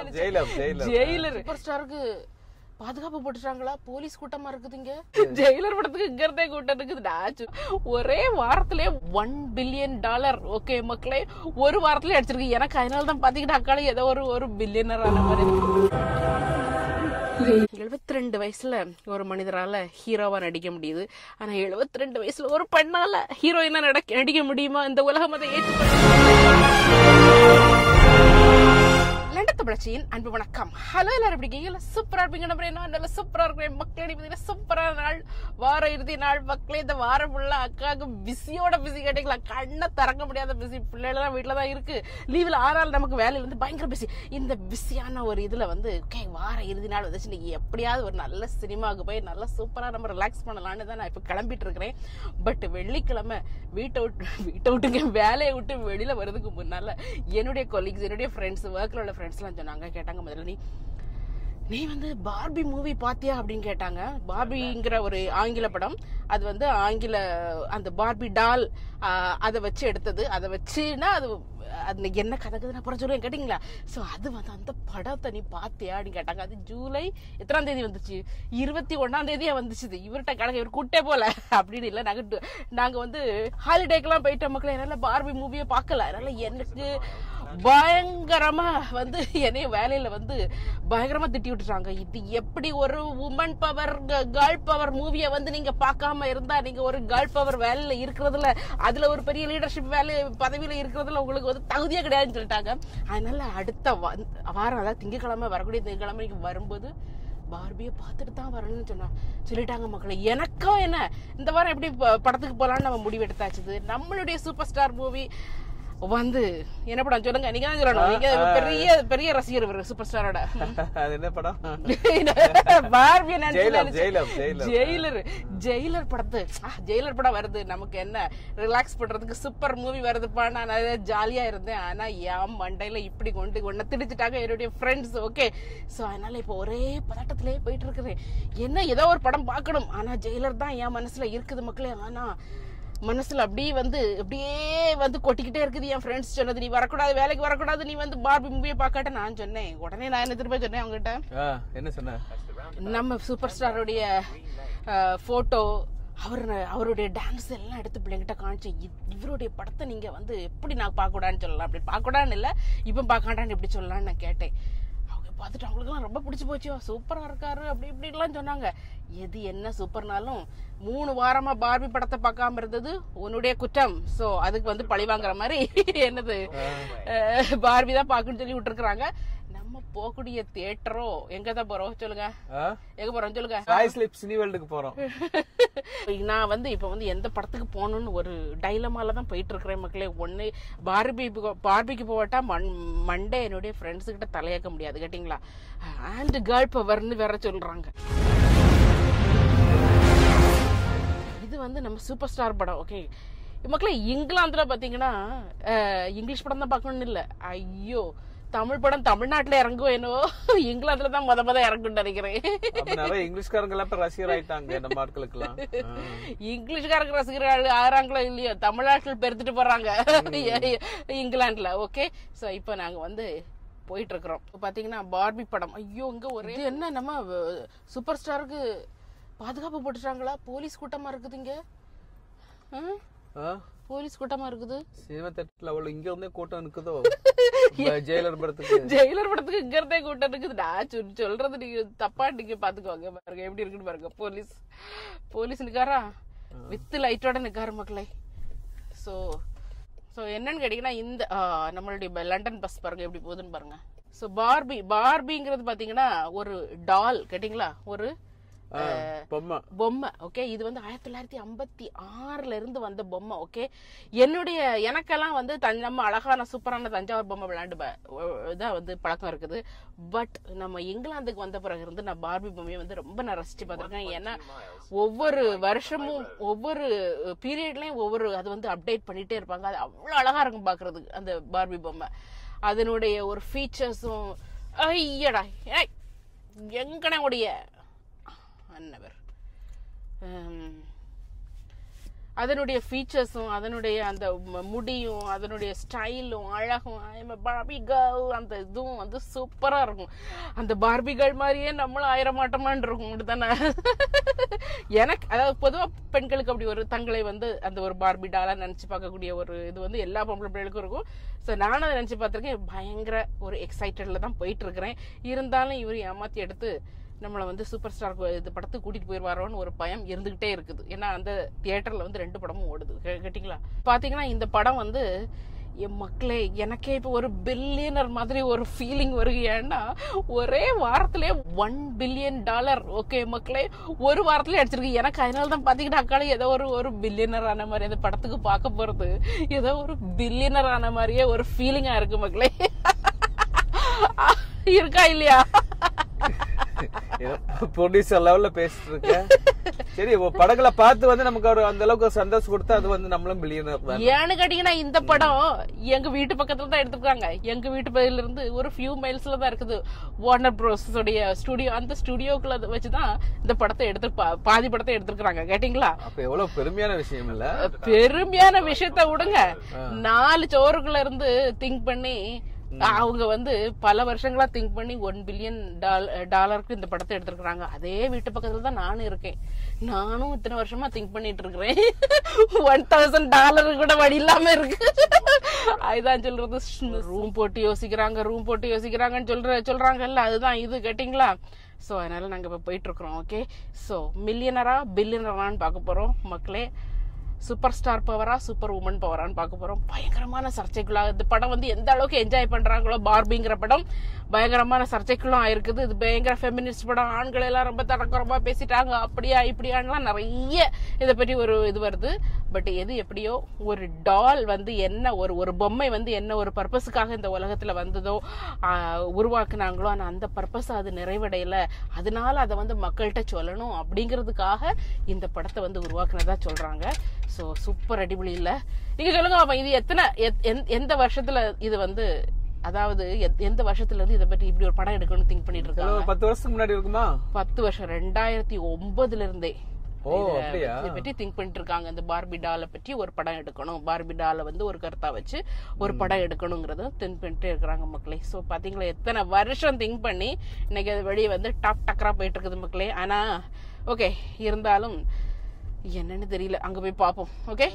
Jailer Jailer Jailer super ஸ்டாருக்கு பாதுகாப்பு போட்டுட்டாங்களா police கூட்டமா இருக்குதுங்க ஜெயிலர் படத்துக்கு இங்க இருந்தே கூட்டம் இருக்குதுடா சு- ஒரே வாரத்திலே ஒன் பில்லியன் டாலர் ஓகே மக்களே ஒரு வாரத்திலே அடிச்சிருக்கு எனக்கு அதனால தான் பாத்தீங்கன்னா அக்கால ஏதோ ஒரு ஒரு பில்லியனர் ஆன மாதிரி எழுபத்தி ரெண்டு வயசுல ஒரு மனிதரால ஹீரோவா நடிக்க முடியுது ஆனா எழுபத்தி ரெண்டு வயசுல ஒரு பெண்ணால ஹீரோயினா நடிக்க நடிக்க முடியுமா இந்த உலகம் அதை லண்டன் தமிழச்சியின் அன்பு வணக்கம் ஹலோ எல்லாரும் எப்படி இருக்கீங்க சூப்பரா இருப்பீங்க நம்புறேன் நான் நல்ல சூப்பரா இருக்கிறேன் மக்களே பார்த்தீங்கன்னா சூப்பரான நாள் வார இறுதி நாள் மக்களே இந்த வாரம் ஃபுல்லா அக்காவுக்கு பிஸியோட பிஸி கேட்டீங்களா கண்ணை திறக்க முடியாத பிஸி பிள்ளைகள்லாம் வீட்டில் தான் இருக்கு லீவில் ஆறாள் நமக்கு வேலையில இருந்து பயங்கர பிஸி இந்த பிஸியான ஒரு இதுல வந்து ஓகே வார இறுதி நாள் வந்துச்சு இன்னைக்கு எப்படியாவது ஒரு நல்ல சினிமாவுக்கு போய் நல்லா சூப்பரா நம்ம ரிலாக்ஸ் பண்ணலான்னு தான் நான் இப்போ கிளம்பிட்டு இருக்கிறேன் பட் வெள்ளிக்கிழமை வீட்டை விட்டு வீட்டை விட்டுங்க வேலையை விட்டு வெளியில வர்றதுக்கு முன்னால என்னுடைய கொலீக்ஸ் என்னுடைய ஃப்ரெண்ட்ஸ் ஒர்க்கில் உள்ள ஃப்ரெண்ட்ஸ்லாம் சொன்னாங்க கேட்டாங்க முதல்ல நீ நீ வந்து பார்பி மூவி பாத்தியா அப்படின்னு கேட்டாங்க பார்பிங்கிற ஒரு ஆங்கில படம் அது வந்து ஆங்கில அந்த பார்பி டால் அதை வச்சு எடுத்தது அதை வச்சுன்னா அது அது என்ன கதக்குது நான் அப்புறம் சொல்லுவேன் கேட்டிங்களா ஸோ அது வந்து அந்த படத்தை நீ பாத்தியா அப்படின்னு கேட்டாங்க அது ஜூலை எத்தனாம் தேதி வந்துச்சு இருபத்தி ஒன்னாம் தேதியா வந்துச்சு இது. இவர்கிட்ட கணக்கு இவர் கூட்டே போல அப்படின்னு இல்லை நாங்கள் நாங்கள் வந்து ஹாலிடேக்கெல்லாம் போயிட்ட மக்கள் என்னால் பார்பி மூவியை பார்க்கல அதனால எனக்கு பயங்கரமா வந்து என்னைய வேலையில வந்து பயங்கரமா திட்டி விட்டுட்டாங்க இது எப்படி ஒரு உமன் பவர் கேர்ள் பவர் மூவியை வந்து நீங்க பார்க்காம இருந்தா நீங்க ஒரு கேர்ள் பவர் வேலையில இருக்கிறதுல அதுல ஒரு பெரிய லீடர்ஷிப் வேலை பதவியில இருக்கிறதுல உங்களுக்கு வந்து தகுதியே கிடையாதுன்னு சொல்லிட்டாங்க அதனால அடுத்த வா- வாரம் அதாவது திங்கக்கிழமை வரக்கூடிய திங்கக்கிழமைக்கு வரும்போது பார்பியை பார்த்துட்டு தான் வரணும்னு சொன்னா சொல்லிட்டாங்க மக்களை எனக்கோ என்ன இந்த வாரம் எப்படி ப- படத்துக்கு போலான்னு நம்ம முடிவு எடுத்தாச்சுது நம்மளுடைய சூப்பர் ஸ்டார் மூவி வந்து என்ன படம் சொல்லுங்க நீங்க தான் சொல்லணும் நீங்க பெரிய பெரிய ரசிகர் இவரு சூப்பர் ஸ்டாரோட அது என்ன படம் பார்பியை ஜெயிலர் நினைச்சு ஜெயிலர் ஜெயிலர் ஜெயிலர் ஜெயிலர் படத்து ஆ, ஜெயிலர் படம் வருது நமக்கு என்ன ரிலாக்ஸ் பண்றதுக்கு சூப்பர் மூவி வருதுப்பா நான் நிறைய ஜாலியா இருந்தேன் ஆனா என் மண்டையில இப்படி கொண்டு ஒன்ன திணிச்சிட்டாங்க என்னுடைய ஃப்ரெண்ட்ஸ் ஓகே சோ அதனால இப்போ ஒரே பதட்டத்திலே போயிட்டு இருக்குது என்ன ஏதோ ஒரு படம் பார்க்கணும் ஆனா ஜெயிலர் தான் என் மனசுல இருக்குது மக்களே ஆனா மனசுல அப்படியே வந்து அப்படியே வந்து கொட்டிக்கிட்டே இருக்குது என் ஃப்ரெண்ட்ஸ் சொன்னது நீ வரக்கூடாது வேலைக்கு வரக்கூடாது நீ வந்து பார்பி மூவியை பார்க்காட்ட நான் சொன்னேன் உடனே நான் என்ன திரும்ப சொன்னேன் அவங்ககிட்ட ஆ, என்ன சொன்ன நம்ம சூப்பர் ஸ்டாரோடைய போட்டோ அவர் அவருடைய டான்ஸ் எல்லாம் எடுத்து பிள்ளைங்கிட்ட காமிச்சு இ- இவருடைய படத்தை நீங்க வந்து எப்படி நான் பார்க்கக்கூடாதுன்னு சொல்லலாம் அப்படி பார்க்கக்கூடாதுன்னு இல்லை இப்போ பார்க்கண்டான்னு எப்படி சொல்லலாம்னு நான் கேட்டேன் அவங்க பார்த்துட்டு அவங்களுக்குலாம் ரொம்ப பிடிச்சி போச்சு சூப்பரா இருக்காரு அப்படி இப்படிலாம் சொன்னாங்க எது என்ன சூப்பர்னாலும் மூணு வாரமா பார்பி படத்தை பார்க்காம இருந்தது உன்னுடைய குற்றம் சோ அதுக்கு வந்து பழி வாங்குற மாதிரி என்னது அஹ், பார்பி தான் பார்க்கணும்னு சொல்லி விட்டுருக்காங்க நம்ம போகக்கூடிய தியேட்டரோ எங்க தான் போறோம் சொல்லுங்க ஆ? எங்க போறோம் சொல்லுங்க சாய் ஸ்லிப் சினி வேர்ல்டுக்கு போறோம் நான் வந்து இப்ப வந்து எந்த படத்துக்கு போகணும்னு ஒரு டைலமால தான் போயிட்டு இருக்கிறேன் மக்களே ஒண்ணு பார்பி பார்பிக்கு போகட்டா மண் மண்டே என்னுடைய ஃப்ரெண்ட்ஸ் கிட்ட தலையாக்க முடியாது கேட்டிங்களா அண்ட் கேர்ள் பவர்னு வேற சொல்றாங்க இது வந்து நம்ம சூப்பர் ஸ்டார் படம் ஓகே மக்களே இங்கிலாந்துல பாத்தீங்கன்னா அஹ், இங்கிலீஷ் படம் தான் பார்க்கணும்னு இல்ல ஐயோ தமிழ் படம் தமிழ்நாட்டுல இறங்கும் என்னவோ இங்கிலாந்துல தான் முத முத இறங்கும்னு நினைக்கிறேன் அப்ப நிறைய இங்கிலீஷ்காரங்க எல்லாம் இப்ப ரசிகர் ஆயிட்டாங்க நம்ம ஆட்களுக்கு எல்லாம் இங்கிலீஷ்காரங்க ரசிகர்கள் ஆறாங்களோ இல்லையோ தமிழ்நாட்டில் பெருத்துட்டு போறாங்க இங்கிலாந்துல ஓகே சோ இப்போ நாங்க வந்து போயிட்டு இருக்கிறோம் இப்போ பாத்தீங்கன்னா பார்பி படம் ஐயோ இங்க ஒரே இது என்ன நம்ம சூப்பர் ஸ்டாருக்கு பாதுகாப்பு போட்டுட்டாங்களா போலீஸ் கூட்டமா இருக்குதுங்க போலீஸ் கூட்டமா இருக்குது சினிமா தேட்டர்ல அவ்வளவு இங்க இருந்தே கூட்டம் இருக்குதோ ஜெயிலர் படத்துக்கு ஜெயிலர் படத்துக்கு இங்க இருந்தே கூட்டம் இருக்குது நான் சொல்- சொல்றது நீங்க தப்பா நீங்க பாத்துக்கோங்க பாருங்க எப்படி இருக்குன்னு பாருங்க போலீஸ் போலீஸ் நிக்காரா வித் லைட்டோட நிக்காரு மக்களே சோ சோ என்னன்னு கேட்டீங்கன்னா இந்த ஆ, நம்மளுடைய ப- லண்டன் பஸ் பாருங்க எப்படி போகுதுன்னு பாருங்க சோ பார்பி பார்பிங்கிறது பாத்தீங்கன்னா ஒரு டால் கேட்டிங்களா ஒரு ஆ, பொம்மை பொம்மை ஓகே இது வந்து ஆயிரத்தி தொள்ளாயிரத்தி ஐம்பத்தி ஆறுல இருந்து வந்த பொம்மை ஓகே என்னுடைய எனக்கெல்லாம் வந்து தஞ் நம்ம அழகான சூப்பரான தஞ்சாவூர் பொம்மை விளையாண்டு ப- இதான் வந்து பழக்கம் இருக்குது பட் நம்ம இங்கிலாந்துக்கு வந்த பிறகு இருந்து நான் பார்பி பொம்மையை வந்து ரொம்ப நான் ரசிச்சு பார்த்திருக்கேன் ஏன்னா ஒவ்வொரு வருஷமும் ஒவ்வொரு பீரியட்லயும் ஒவ்வொரு அது வந்து அப்டேட் பண்ணிட்டே இருப்பாங்க அது அவ்வளவு அழகா இருக்கும் பாக்குறதுக்கு அந்த பார்பி பொம்மை அதனுடைய ஒரு ஃபீச்சர்ஸும் ஐயடா ஏய் எங்கன உடைய அன்னவர் அதனுடைய ஃபீச்சர்ஸும் அதனுடைய அந்த ம- முடியும் அதனுடைய ஸ்டைலும் அழகும் பார்பி கேர்ள் அந்த இதுவும் வந்து சூப்பரா இருக்கும் அந்த பார்பி கேர்ள் மாதிரியே நம்மளும் ஆயிர மாட்டோமான் இருக்கும் அப்படிதானே எனக்கு அதாவது பொதுவா பெண்களுக்கு அப்படி ஒரு தங்களை வந்து அந்த ஒரு பார்பி டாலா நினைச்சு பார்க்கக்கூடிய ஒரு இது வந்து எல்லா பொம்பளை பிள்ளைகளுக்கும் இருக்கும் ஸோ நானும் அதை நினைச்சு பார்த்திருக்கேன் பயங்கர ஒரு எக்ஸைட்டட்ல தான் போயிட்டு இருக்கிறேன் இருந்தாலும் இவர் ஏமாத்தி எடுத்து நம்மளை வந்து சூப்பர் ஸ்டார் இது படத்துக்கு கூட்டிட்டு போயிடுவாரோன்னு ஒரு பயம் இருந்துகிட்டே இருக்குது ஏன்னா அந்த தியேட்டர்ல வந்து ரெண்டு படமும் ஓடுது கே- கேட்டிங்களா பாத்தீங்கன்னா இந்த படம் வந்து என் மக்களே எனக்கே இப்போ ஒரு பில்லியனர் மாதிரி ஒரு ஃபீலிங் வருது ஏன்னா ஒரே வாரத்திலே ஒன் பில்லியன் டாலர் ஓகே மக்களே ஒரு வாரத்திலே அடிச்சிருக்கு எனக்கு அதனால தான் பார்த்தீங்கன்னா அக்காலே ஏதோ ஒரு ஒரு பில்லியனர் ஆன மாதிரி அந்த படத்துக்கு பார்க்க போறது ஏதோ ஒரு பில்லியனர் ஆன மாதிரியே ஒரு ஃபீலிங்கா இருக்கு மக்களே இருக்கா இல்லையா ப்ரொடியூசர் லெவல்ல பேசிட்டு இருக்கேன் சரி இப்போ படங்களை பார்த்து வந்து நமக்கு ஒரு அந்த அளவுக்கு ஒரு சந்தோஷம் கொடுத்தா அது வந்து நம்மளும் பில்லியனர் தான் ஏன்னு கேட்டீங்கன்னா இந்த படம் எங்க வீட்டு பக்கத்துல தான் எடுத்திருக்காங்க எங்க வீட்டு பக்கத்துல இருந்து ஒரு ஃபியூ மைல்ஸ்ல தான் இருக்குது வார்னர் ப்ரோஸ் உடைய ஸ்டுடியோ அந்த ஸ்டுடியோக்குள்ள வச்சுதான் இந்த படத்தை எடுத்து பா- பாதி படத்தை எடுத்திருக்காங்க கேட்டீங்களா அப்ப எவ்வளவு பெருமையான விஷயம் இல்ல பெருமையான விஷயத்த விடுங்க நாலு சோறுக்குள்ள இருந்து திங்க் பண்ணி அவங்க வந்து பல வருஷங்களா திங்க் பண்ணி ஒன் பில்லியன் டாலருக்கு இந்த படத்தை எடுத்திருக்காங்க அதே வீட்டு பக்கத்துல தான் நானும் இருக்கேன் நானும் இத்தனை வருஷமா திங்க் பண்ணிட்டு இருக்கிறேன் ஒன் தௌசண்ட் டாலர் கூட வழி இல்லாம இருக்கு அதுதான் சொல்றது ரூம் போட்டு யோசிக்கிறாங்க ரூம் போட்டு யோசிக்கிறாங்கன்னு சொல்ற சொல்றாங்கல்ல அதுதான் இது கேட்டிங்களா ஸோ அதனால நாங்க இப்ப போயிட்டு இருக்கிறோம் ஓகே ஸோ மில்லியனரா பில்லியனரான்னு பார்க்க போறோம் மக்களே சூப்பர் ஸ்டார் பவரா சூப்பர் உமன் பவரான்னு பார்க்க போறோம் பயங்கரமான சர்ச்சைக்குள்ளா இந்த படம் வந்து எந்த அளவுக்கு என்ஜாய் பண்றாங்களோ பார்பிங்கிற படம் பயங்கரமான சர்ச்சைக்குள்ளும் ஆயிருக்குது இது பயங்கர ஃபெமினிஸ்ட் படம் ஆண்கள் எல்லாம் ரொம்ப தடக்குறமா பேசிட்டாங்க அப்படியா இப்படியான்லாம் நிறைய இதை பற்றி ஒரு இது வருது பட் எது எப்படியோ ஒரு டால் வந்து என்ன ஒரு ஒரு பொம்மை வந்து என்ன ஒரு பர்பஸுக்காக இந்த உலகத்துல வந்ததோ ஆஹ், உருவாக்குனாங்களோ ஆனா அந்த பர்பஸ் அது நிறைவடையல அதனால அதை வந்து மக்கள்கிட்ட சொல்லணும் அப்படிங்கிறதுக்காக இந்த படத்தை வந்து உருவாக்குனதா சொல்றாங்க ஸோ சூப்பர் அடிபொலி இல்ல நீங்க சொல்லுங்க பாப்பா இது எத்தனை எத்- எந்த- எந்த வருஷத்துல இது வந்து அதாவது எத்- எந்த வருஷத்துல இருந்து இதை பற்றி இப்படி ஒரு படம் எடுக்கணும்னு திங்க் பண்ணிட்டு இருக்காங்க ஒரு பத்து வருஷத்துக்கு முன்னாடி இருக்குமா பத்து வருஷம் ரெண்டாயிரத்தி ஒன்பதுல இருந்தே ஓ இத- அப்படியா இதை பற்றி திங்க் பண்ணிட்டு இருக்காங்க இந்த பார்பி டாலை பற்றி ஒரு படம் எடுக்கணும் பார்பி டாலை வந்து ஒரு கருத்தா வச்சு ஒரு படம் எடுக்கணுங்கிறத திங்க் பண்ணிட்டே இருக்கிறாங்க மக்களே ஸோ பாத்தீங்களா எத்தனை வருஷம் திங்க் பண்ணி இன்னைக்கு அது வெளியே வந்து டாப் டக்கரா போயிட்டு இருக்குது மக்களே ஆனா ஓகே இருந்தாலும் என்னன்னு தெரியல அங்க போய் பார்ப்போம் ஓகே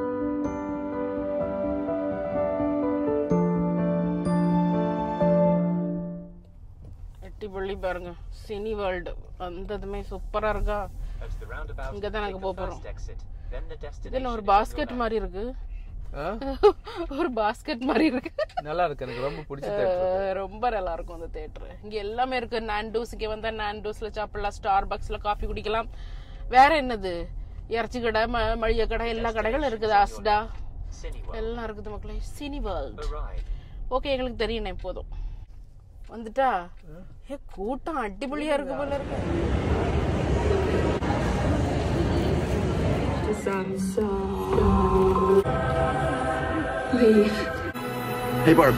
அட்டிப்பள்ளி பாருங்க சினி வேர்ல்டு அந்த இதுமே சூப்பரா இருக்கா As the roundabout, இங்க தான் நாங்க take the போக போறோம். first exit, then the இது destination என்ன ஒரு is on your basket left. மாதிரி இருக்கு ஆ? ஒரு பாஸ்கெட் மாதிரி இருக்கு நல்லா இருக்கு எனக்கு ரொம்ப பிடிச்ச theatre. அஹ் ரொம்ப நல்லா இருக்கும் அந்த தேட்டர் இங்க எல்லாமே இருக்கு நான்டூஸ் இங்க வந்தா நான்டூஸ்ல சாப்பிடலாம் ஸ்டார் பாக்ஸ்ல காஃபி குடிக்கலாம் வேற என்னது இறைச்சி கடை ம- மளிகை கடை எல்லா கடைகளும் இருக்குது ஆஸ்டா Cineworld. எல்லாம் இருக்குது மக்களே சினி வேர்ல்ட் Arrive. ஓகே எங்களுக்கு தெரியும் எப்போதும் வந்துட்டா ஏ கூட்டம் அடிப்பொலியா இருக்கு போல இருக்கு Hey, Barbie.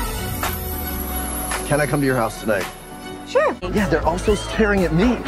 Can I come to your house tonight? Sure. Yeah, they're also staring at me.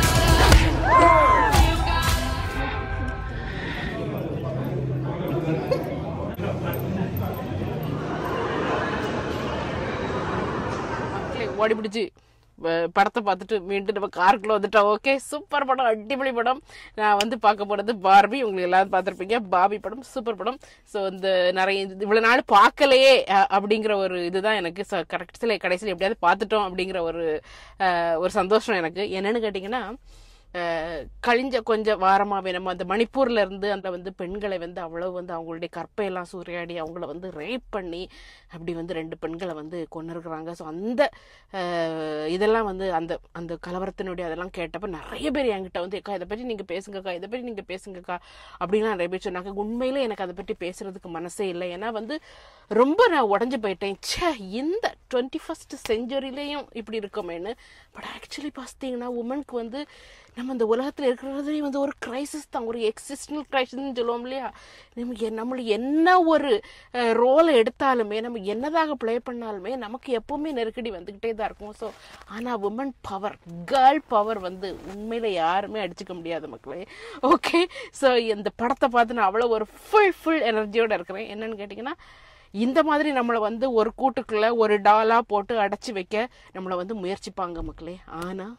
மக்களே, ஓடி பிடிச்சி வ- படத்தை பார்த்துட்டு மீண்டும் நம்ம காருக்குள்ள வந்துட்டோம் ஓகே சூப்பர் படம் அடிப்பொலி படம் நான் வந்து பார்க்க போறது பார்பி உங்களுக்கு எல்லாரும் பார்த்துருப்பீங்க பாபி படம் சூப்பர் படம் ஸோ இந்த நிறைய இது- இவ்வளவு நாள் பார்க்கலையே அஹ், அப்படிங்கிற ஒரு இதுதான் எனக்கு கரெக்ட்ஸில் கடைசியில் எப்படியாவது பார்த்துட்டோம் அப்படிங்கிற ஒரு அஹ், ஒரு சந்தோஷம் எனக்கு என்னன்னு கேட்டிங்கன்னா அஹ், கழிஞ்ச கொஞ்ச வாரமாவே நம்ம அந்த மணிப்பூர்ல இருந்து அந்த வந்து பெண்களை வந்து அவ்வளவு வந்து அவங்களுடைய கற்பையெல்லாம் சூறையாடி அவங்கள வந்து ரேப் பண்ணி அப்படி வந்து ரெண்டு பெண்களை வந்து கொண்டு இருக்கிறாங்க ஸோ அந்த அஹ், இதெல்லாம் வந்து அந்த அந்த கலவரத்தினுடைய அதெல்லாம் கேட்டப்ப நிறைய பேர் என்கிட்ட வந்து அக்கா இதை பற்றி நீங்க பேசுங்கக்கா இதை பற்றி நீங்க பேசுங்கக்கா அப்படின்னு நிறைய பேர் சொன்னாங்க உண்மையிலே எனக்கு அதை பற்றி பேசுறதுக்கு மனசே இல்லை ஏன்னா வந்து ரொம்ப நான் உடஞ்சு போயிட்டேன் ச்சே இந்த டுவெண்ட்டி ஃபஸ்ட் செஞ்சுரிலையும் இப்படி இருக்கோமேன்னு பட் ஆக்சுவலி பார்த்தீங்கன்னா உமனுக்கு வந்து நம்ம இந்த உலகத்தில் இருக்கிறதே வந்து ஒரு கிரைசிஸ் தான் ஒரு எக்ஸிஸ்டல் கிரைசிஸ்ன்னு சொல்லுவோம் இல்லையா நம்ம எ- நம்மள என்ன ஒரு ரோலை எடுத்தாலுமே நம்ம நம்ம என்னதாக ப்ளே பண்ணாலுமே நமக்கு எப்பவுமே நெருக்கடி வந்துக்கிட்டே தான் இருக்கும் ஸோ ஆனால் உமன் பவர் கேர்ள் பவர் வந்து உண்மையில யாருமே அடிச்சுக்க முடியாது மக்களே ஓகே ஸோ இந்த படத்தை பார்த்து நான் அவ்வளோ ஒரு ஃபுல் ஃபுல் எனர்ஜியோட இருக்கிறேன் என்னன்னு கேட்டிங்கன்னா இந்த மாதிரி நம்மளை வந்து ஒரு கூட்டுக்குள்ள ஒரு டாலா போட்டு அடைச்சி வைக்க நம்மளை வந்து முயற்சிப்பாங்க மக்களே ஆனால்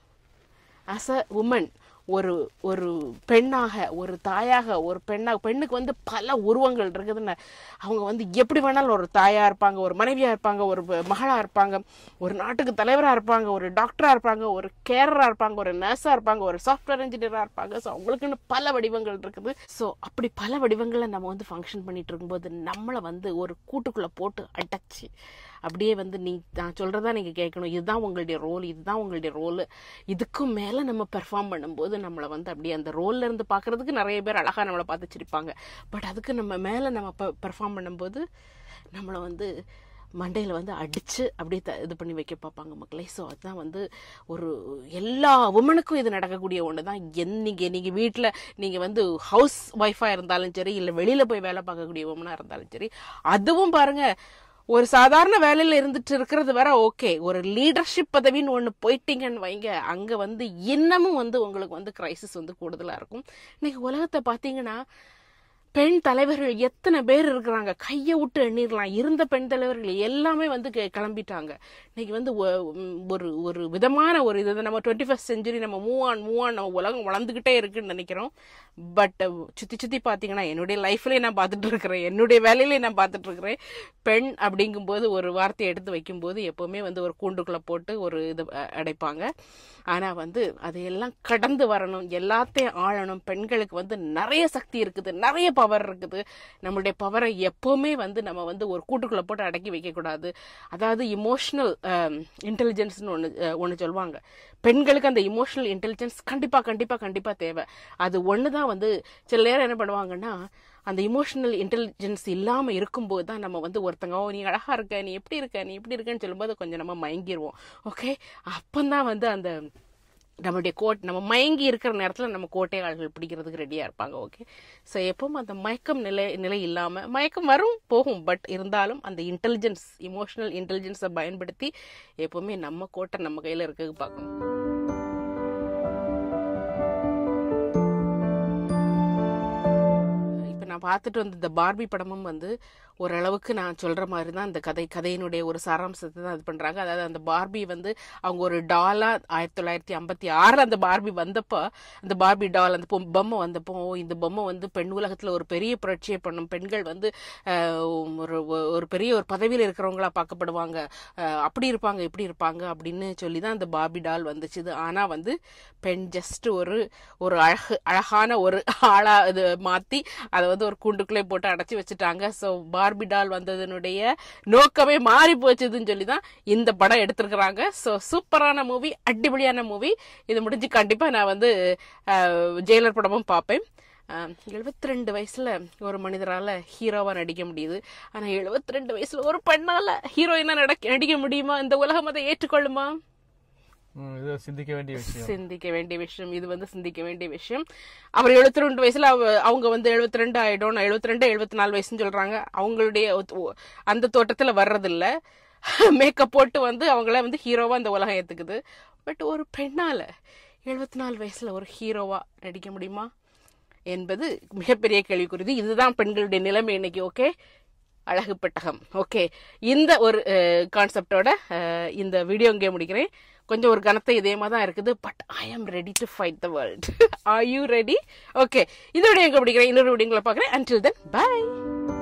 ஆஸ் அ உமன் ஒரு ஒரு பெண்ணாக ஒரு தாயாக ஒரு பெண்ணாக பெண்ணுக்கு வந்து பல உருவங்கள் இருக்குதுன்னு அவங்க வந்து எப்படி வேணாலும் ஒரு தாயா இருப்பாங்க ஒரு மனைவியா இருப்பாங்க ஒரு ப- மகளா இருப்பாங்க ஒரு நாட்டுக்கு தலைவரா இருப்பாங்க ஒரு டாக்டரா இருப்பாங்க ஒரு கேரரா இருப்பாங்க ஒரு நர்ஸா இருப்பாங்க ஒரு சாஃப்ட்வேர் இன்ஜினியரா இருப்பாங்க ஸோ அவங்களுக்குன்னு பல வடிவங்கள் இருக்குது ஸோ அப்படி பல வடிவங்களை நம்ம வந்து ஃபங்க்ஷன் பண்ணிட்டு இருக்கும்போது நம்மளை வந்து ஒரு கூட்டுக்குள்ள போட்டு அடைச்சி அப்படியே வந்து நீ நான் சொல்றதா நீங்க கேட்கணும் இதுதான் உங்களுடைய ரோல் இதுதான் உங்களுடைய ரோல் இதுக்கும் மேல நம்ம பெர்ஃபார்ம் பண்ணும்போது நம்மளை வந்து அப்படியே அந்த ரோல்ல இருந்து பார்க்கிறதுக்கு நிறைய பேர் அழகா நம்மளை பார்த்து சிரிப்பாங்க பட் அதுக்கு நம்ம மேல நம்ம பெர்ஃபார்ம் பண்ணும்போது நம்மளை வந்து மண்டையில் வந்து அடித்து அப்படியே த இது பண்ணி வைக்க பார்ப்பாங்க மக்களே ஸோ அதுதான் வந்து ஒரு எல்லா உமனுக்கும் இது நடக்கக்கூடிய ஒன்று தான் நீங்கள் நீங்கள் வீட்டில் நீங்கள் வந்து ஹவுஸ் ஒய்ஃபாக இருந்தாலும் சரி இல்லை வெளியில் போய் வேலை பார்க்கக்கூடிய உமனாக இருந்தாலும் சரி அதுவும் பாருங்கள் ஒரு சாதாரண வேலையில இருந்துட்டு இருக்கிறது வர ஓகே ஒரு லீடர்ஷிப் பதவின்னு ஒன்று போயிட்டீங்கன்னு வைங்க அங்கே வந்து இன்னமும் வந்து உங்களுக்கு வந்து கிரைசிஸ் வந்து கூடுதலாக இருக்கும் இன்னைக்கு உலகத்தை பார்த்தீங்கன்னா பெண் தலைவர்கள் எத்தனை பேர் இருக்கிறாங்க கையை விட்டு எண்ணிடலாம் இருந்த பெண் தலைவர்கள் எல்லாமே வந்து கி- கிளம்பிட்டாங்க இன்னைக்கு வந்து ஒ- உம் ஒரு ஒரு விதமான ஒரு இது நம்ம டுவெண்ட்டி ஃபஸ்ட் செஞ்சுரி நம்ம மூவ் ஆன் மூவ் ஆன் நம்ம உலகம் வளர்ந்துக்கிட்டே இருக்குன்னு நினைக்கிறோம் பட் சுற்றி சுற்றி பார்த்தீங்கன்னா என்னுடைய லைஃப்லேயே நான் பார்த்துட்டு இருக்கிறேன் என்னுடைய வேலையிலேயே நான் பார்த்துட்டு இருக்கிறேன் பெண் அப்படிங்கும்போது ஒரு வார்த்தையை எடுத்து வைக்கும்போது எப்போவுமே வந்து ஒரு கூண்டுக்குள்ளே போட்டு ஒரு இது அ- அடைப்பாங்க ஆனால் வந்து அதையெல்லாம் கடந்து வரணும் எல்லாத்தையும் ஆளணும் பெண்களுக்கு வந்து நிறைய சக்தி இருக்குது நிறைய பவர் இருக்குது நம்மளுடைய பவரை எப்போவுமே வந்து நம்ம வந்து ஒரு கூட்டுக்குள்ளே போட்டு அடக்கி வைக்கக்கூடாது அதாவது இமோஷனல் இன்டெலிஜென்ஸ்னு ஒன்று ஒன்று சொல்லுவாங்க பெண்களுக்கு அந்த இமோஷனல் இன்டெலிஜென்ஸ் கண்டிப்பாக கண்டிப்பாக கண்டிப்பாக தேவை அது ஒன்று தான் வந்து சில நேரம் என்ன பண்ணுவாங்கன்னா அந்த இமோஷனல் இன்டெலிஜென்ஸ் இல்லாமல் இருக்கும்போது தான் நம்ம வந்து ஒருத்தங்க ஓ நீ அழகா இருக்க நீ எப்படி இருக்க நீ எப்படி இருக்கன்னு சொல்லும்போது கொஞ்சம் நம்ம மயங்கிடுவோம் ஓகே அப்பந்தான் வந்து அந்த நம்மளுடைய கோட் நம்ம மயங்கி இருக்கிற நேரத்தில் நம்ம கோட்டையாளர்கள் பிடிக்கிறதுக்கு ரெடியாக இருப்பாங்க ஓகே ஸோ எப்பவும் அந்த மயக்கம் நிலை நிலை இல்லாமல் மயக்கம் வரும் போகும் பட் இருந்தாலும் அந்த இன்டெலிஜென்ஸ் இமோஷனல் இன்டெலிஜென்ஸை பயன்படுத்தி எப்பவுமே நம்ம கோட்டை நம்ம கையில் இருக்க பார்க்கணும் இப்போ நான் பார்த்துட்டு வந்த இந்த பார்பி படமும் வந்து ஓரளவுக்கு நான் சொல்ற மாதிரி தான் இந்த கதை கதையினுடைய ஒரு சாராம்சத்தை தான் இது பண்றாங்க அதாவது அந்த பார்பி வந்து அவங்க ஒரு டாலா ஆயிரத்தி தொள்ளாயிரத்தி ஐம்பத்தி ஆறுல அந்த பார்பி வந்தப்போ அந்த பார்பி டால் அந்த பொ- பொம்மை வந்தப்போ ஓ, இந்த பொம்மை வந்து பெண் உலகத்துல ஒரு பெரிய புரட்சியை பண்ணும் பெண்கள் வந்து ஆஹ், ஒரு ஒரு பெரிய ஒரு பதவியில் இருக்கிறவங்களா பார்க்கப்படுவாங்க ஆஹ், அப்படி இருப்பாங்க இப்படி இருப்பாங்க அப்படின்னு சொல்லி தான் அந்த பார்பி டால் வந்துச்சு இது ஆனா வந்து பெண் ஜஸ்ட் ஒரு ஒரு அழகு அழகான ஒரு ஆளா இது மாத்தி அதை வந்து ஒரு கூண்டுக்குள்ளே போட்டு அடைச்சி வச்சுட்டாங்க ஸோ பார்பி டால் வந்ததனுடைய நோக்கமே மாறி போச்சுதுன்னு சொல்லி தான் இந்த படம் எடுத்திருக்கிறாங்க ஸோ சூப்பரான மூவி அடிப்பொலியான மூவி இது முடிஞ்சு கண்டிப்பாக நான் வந்து அஹ், ஜெயிலர் படமும் பார்ப்பேன் எழுபத்தி ரெண்டு வயசுல ஒரு மனிதரால ஹீரோவா நடிக்க முடியுது ஆனா எழுபத்தி ரெண்டு வயசுல ஒரு பெண்ணால ஹீரோயினா நடக்க நடிக்க முடியுமா இந்த உலகம் அதை ஏற்றுக்கொள்ளுமா ம், இது சிந்திக்க வேண்டிய விஷயம் சிந்திக்க வேண்டிய விஷயம் இது வந்து சிந்திக்க வேண்டிய விஷயம் அவர் எழுபத்தி ரெண்டு வயசுல அவ- அவங்க வந்து எழுபத்தி ரெண்டு ஆயிடும் எழுபத்தி ரெண்டு எழுபத்தி நாலு வயசுன்னு சொல்றாங்க அவங்களுடைய ஒத்- ஒ- அந்த தோட்டத்துல வர்றதில்ல மேக்கப் போட்டு வந்து அவங்கள வந்து ஹீரோவா இந்த உலகம் ஏத்துக்குது பட் ஒரு பெண்ணால எழுபத்தி நாலு வயசுல ஒரு ஹீரோவா நடிக்க முடியுமா என்பது மிகப்பெரிய கேள்விக்குறிது இதுதான் பெண்களுடைய நிலைமை இன்னைக்கு ஓகே அழகு பெட்டகம் ஓகே இந்த ஒரு கான்செப்டோட இந்த வீடியோ இங்கே முடிக்கிறேன் கொஞ்சம் ஒரு கனத்த இதயமா தான் இருக்குது but I am ready to fight the world are you ready okay இந்த வீடியோ எங்க முடிக்கிறேன் இன்னொரு வீடியோங்களை பார்க்குறேன் அன்டில் தென் பை